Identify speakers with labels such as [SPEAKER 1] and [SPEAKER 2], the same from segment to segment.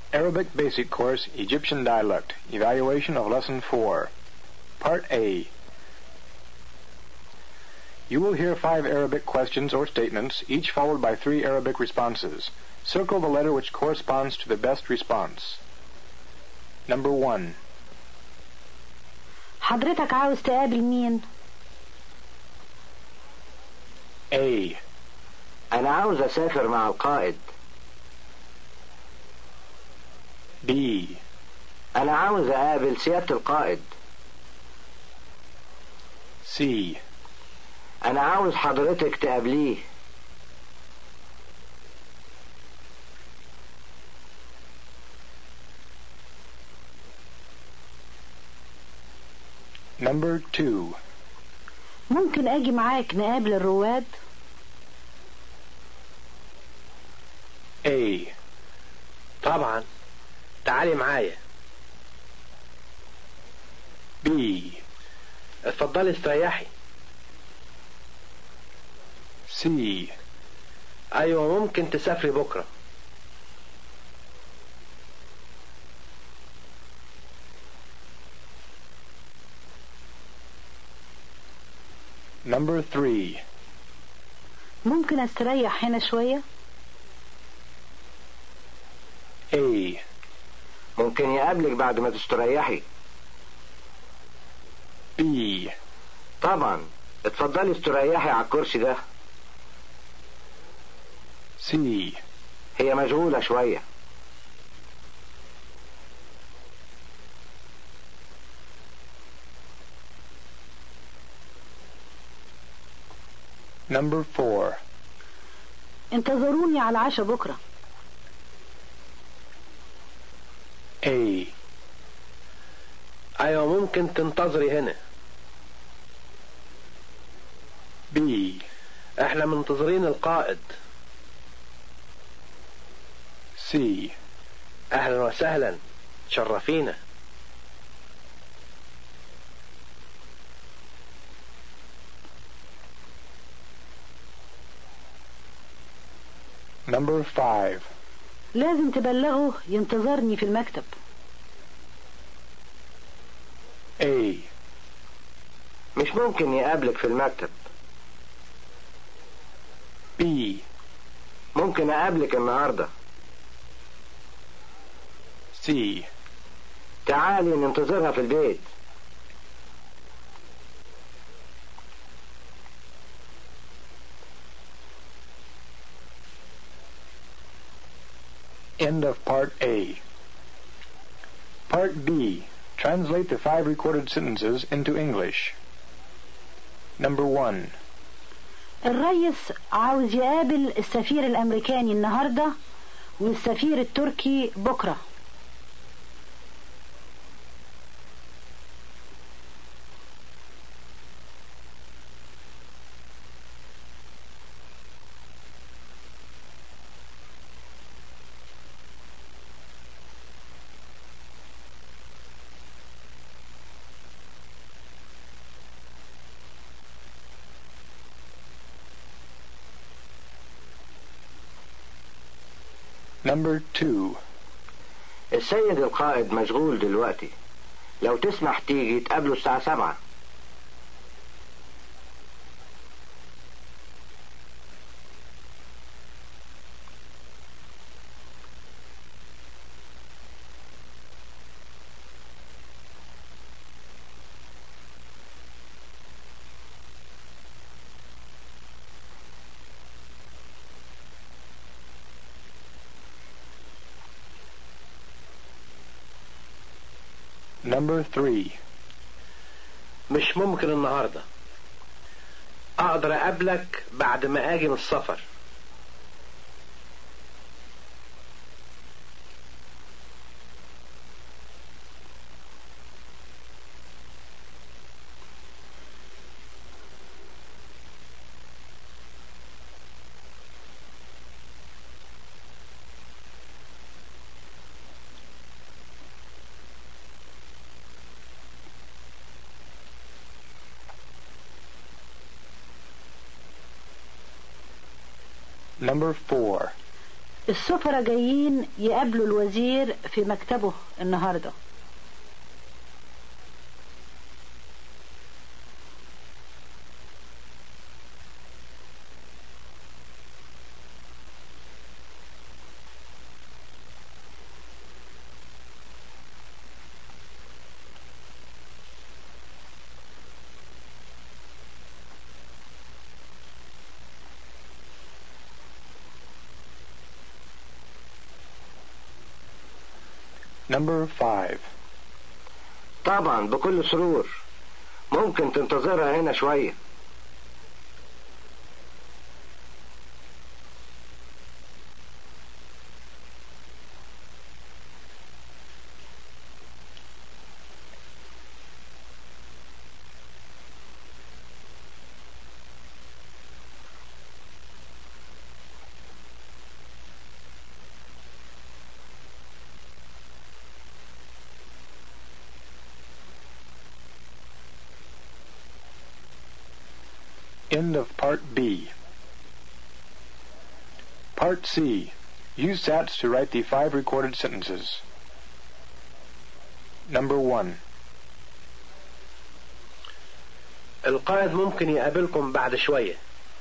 [SPEAKER 1] Arabic Basic Course, Egyptian Dialect, Evaluation of Lesson 4. Part A. You will hear five Arabic questions or statements, each followed by three Arabic responses. Circle the letter which corresponds to the best response. Number one.
[SPEAKER 2] حضرتك عاوز تقابل مين؟
[SPEAKER 1] A.
[SPEAKER 3] أنا عاوز أسافر مع القائد
[SPEAKER 1] B.
[SPEAKER 3] أنا عاوز أقابل سيادة القائد
[SPEAKER 1] C.
[SPEAKER 3] أنا عاوز حضرتك تقابليه
[SPEAKER 1] Number two.
[SPEAKER 2] ممكن اجي معاك نقابل الرواد؟
[SPEAKER 1] A.
[SPEAKER 4] طبعا تعالي معايا
[SPEAKER 1] B.
[SPEAKER 4] اتفضلي استريحي
[SPEAKER 1] C.
[SPEAKER 4] ايوه ممكن تسافري بكره
[SPEAKER 1] Number three.
[SPEAKER 2] ممكن استريح هنا شوية؟
[SPEAKER 1] A.
[SPEAKER 3] ممكن يقابلك بعد ما تستريحي
[SPEAKER 1] B.
[SPEAKER 3] طبعا اتفضلي استريحي على الكرسي ده
[SPEAKER 1] C.
[SPEAKER 3] هي مشغولة شوية
[SPEAKER 1] Number four.
[SPEAKER 2] انتظروني على العشاء بكرة
[SPEAKER 1] A.
[SPEAKER 4] ايوه ممكن تنتظري هنا
[SPEAKER 1] B.
[SPEAKER 4] احنا منتظرين القائد
[SPEAKER 1] C.
[SPEAKER 4] اهلا وسهلا تشرفينا
[SPEAKER 1] Number five.
[SPEAKER 2] لازم تبلغه ينتظرني في المكتب
[SPEAKER 1] A.
[SPEAKER 3] مش ممكن يقابلك في المكتب
[SPEAKER 1] B.
[SPEAKER 3] ممكن أقابلك النهاردة
[SPEAKER 1] C.
[SPEAKER 3] تعالي ننتظرها في البيت
[SPEAKER 1] End of Part A. Part B. Translate the five recorded sentences into English. Number one.
[SPEAKER 2] الريس عاوز يقابل السفير الامريكاني النهاردة والسفير التركي بكرة
[SPEAKER 1] Number two.
[SPEAKER 3] السيد القائد مشغول دلوقتي لو تسمح تيجي تقابله الساعة سبعة
[SPEAKER 1] Number three.
[SPEAKER 4] مش ممكن النهارده اقدر اقابلك بعد ما اجي من السفر
[SPEAKER 1] Number four.
[SPEAKER 2] السفراء جايين يقابلوا الوزير في مكتبه النهارده
[SPEAKER 1] Number 5.
[SPEAKER 3] طبعا بكل سرور ممكن تنتظرها هنا شوية
[SPEAKER 1] End of Part B. Part C. Use SATs to write the five recorded sentences. Number 1.
[SPEAKER 4] القائد ممكن يقابلكم بعد شوية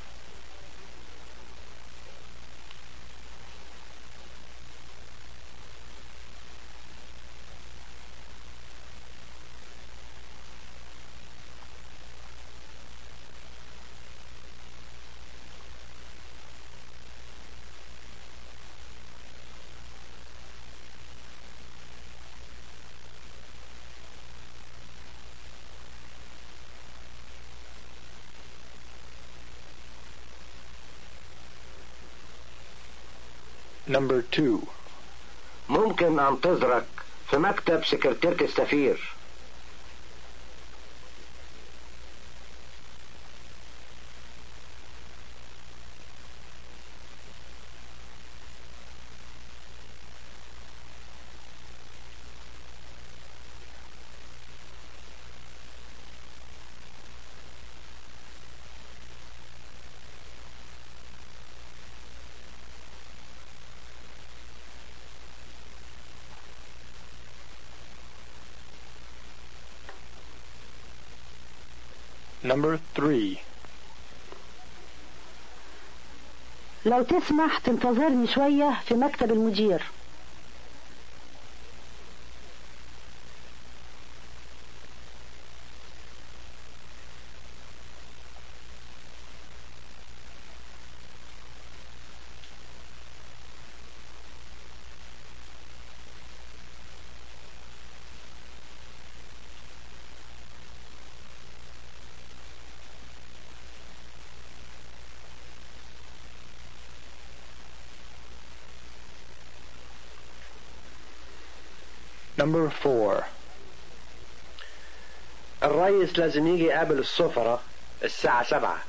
[SPEAKER 1] Number 2.
[SPEAKER 3] ممكن انتظرك في مكتب سكرتيرة السفير
[SPEAKER 1] Number 3.
[SPEAKER 2] لو تسمح تنتظرني شوية في مكتب المدير
[SPEAKER 1] Number 4.
[SPEAKER 4] الريس لازم يجي يقابل السفراء الساعة سبعة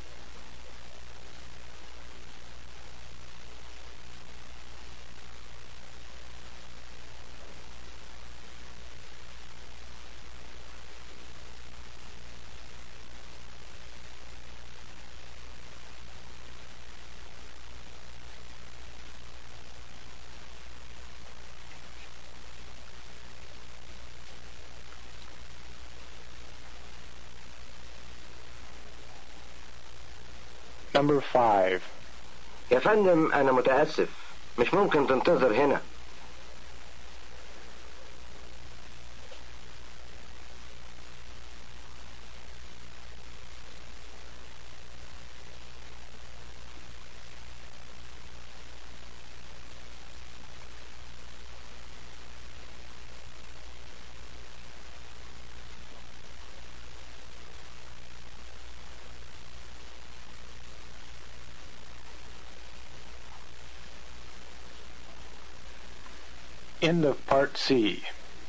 [SPEAKER 1] Number 5.
[SPEAKER 3] يا فندم انا متأسف مش ممكن تنتظر هنا
[SPEAKER 1] End of Part C.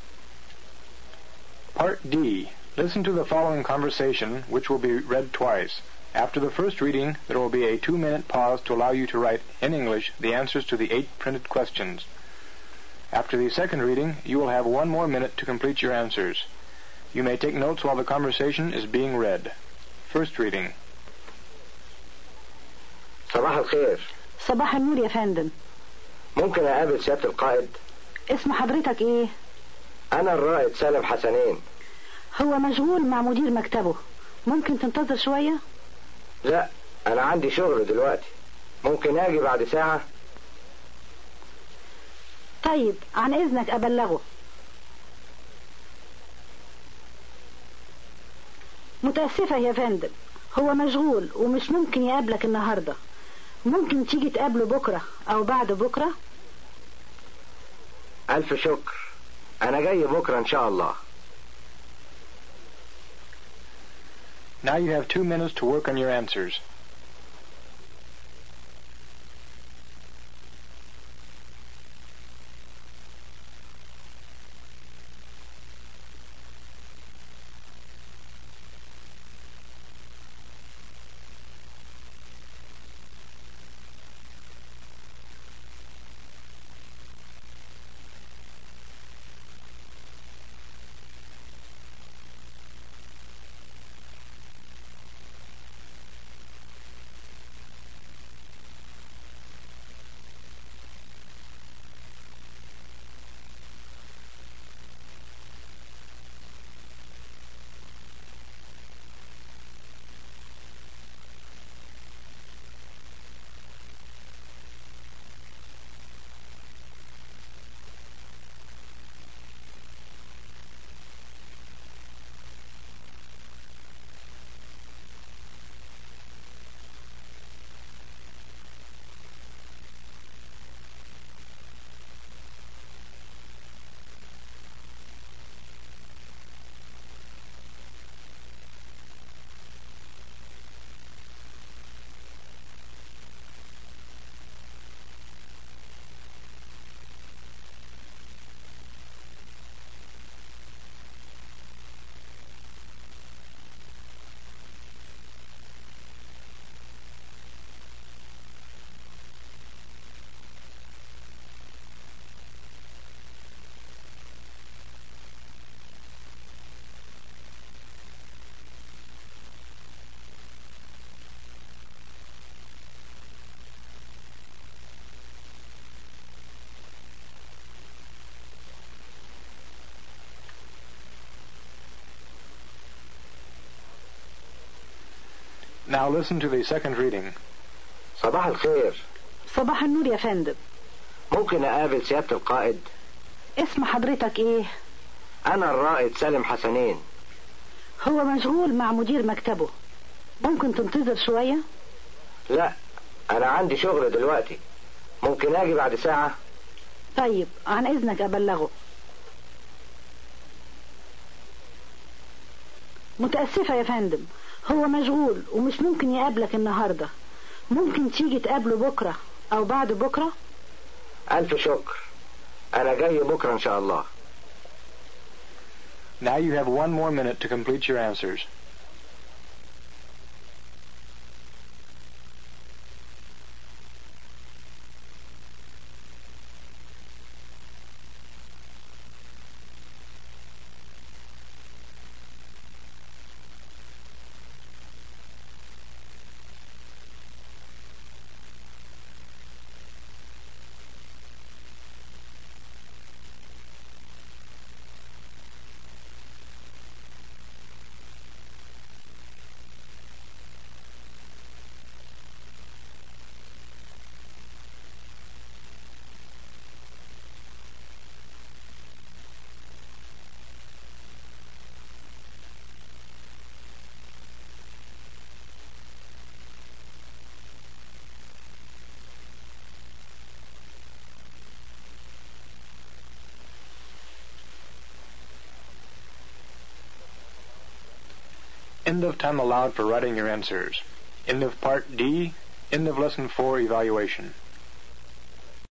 [SPEAKER 1] Part D. Listen to the following conversation, which will be read twice. After the first reading, there will be a two-minute pause to allow you to write in English the answers to the eight printed questions. After the second reading, you will have one more minute to complete your answers. You may take notes while the conversation is being read. First reading.
[SPEAKER 3] صباح الخير
[SPEAKER 2] صباح النور يا فندم
[SPEAKER 3] ممكن أقابل سيادة القائد
[SPEAKER 2] اسم حضرتك ايه
[SPEAKER 3] أنا الرائد سالم حسنين
[SPEAKER 2] هو مشغول مع مدير مكتبه ممكن تنتظر شوية
[SPEAKER 3] لا أنا عندي شغل دلوقتي ممكن أجي بعد ساعة
[SPEAKER 2] طيب عن اذنك ابلغه متأسفة يا فندم هو مشغول ومش ممكن يقابلك النهاردة ممكن تيجي تقابله بكرة او بعد بكرة
[SPEAKER 3] ألف شكر أنا جاي بكرة إن شاء الله
[SPEAKER 1] Now you have two minutes to work on your answers. Now listen to the second reading.
[SPEAKER 3] صباح الخير
[SPEAKER 2] صباح النور يا فندم
[SPEAKER 3] ممكن أقابل سيادة القائد
[SPEAKER 2] اسم حضرتك ايه
[SPEAKER 3] أنا الرائد سالم حسنين
[SPEAKER 2] هو مشغول مع مدير مكتبه ممكن تنتظر شوية
[SPEAKER 3] لا أنا عندي شغل دلوقتي ممكن أجي بعد ساعة
[SPEAKER 2] طيب عن اذنك ابلغه متأسفة يا فندم هو مشغول ومش ممكن يقابلك النهاردة ممكن تيجي تقابله بكرة او بعد بكرة
[SPEAKER 3] ألف شكر أنا جاي بكرة إن شاء الله
[SPEAKER 1] Now you have one more minute to complete your answers. End of time allowed for writing your answers. End of Part D. End of Lesson 4 Evaluation.